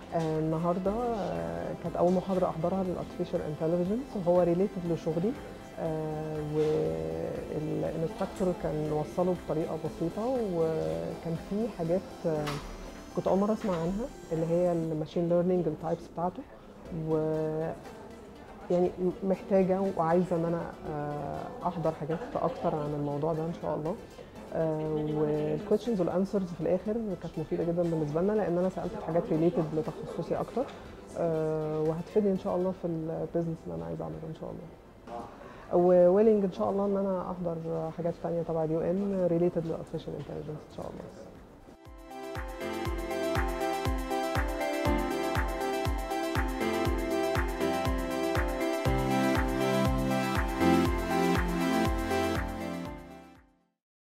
آه، النهارده آه، كانت اول محاضره احضرها للارتفيشال انتليجنس وهو ريليتد لشغلي والانستراكتور كان وصله بطريقه بسيطه وكان في حاجات آه، كنت اول مره اسمع عنها اللي هي الماشين ليرنينج التايبس بتاعته و يعني محتاجه وعايزه ان انا آه، احضر حاجات اكتر عن الموضوع ده ان شاء الله والكويشنز والانسرز في الاخر كانت مفيده جدا بالنسبه لنا لان انا سالت في حاجات ريليتد لتخصصي اكتر آه، وهتفيدني ان شاء الله في البيزنس اللي انا عايزه اعمله ان شاء الله وويلنج ان شاء الله ان انا احضر حاجات تانية تبع اليو ان ريليتد للارتفيشال انتليجنس ان شاء الله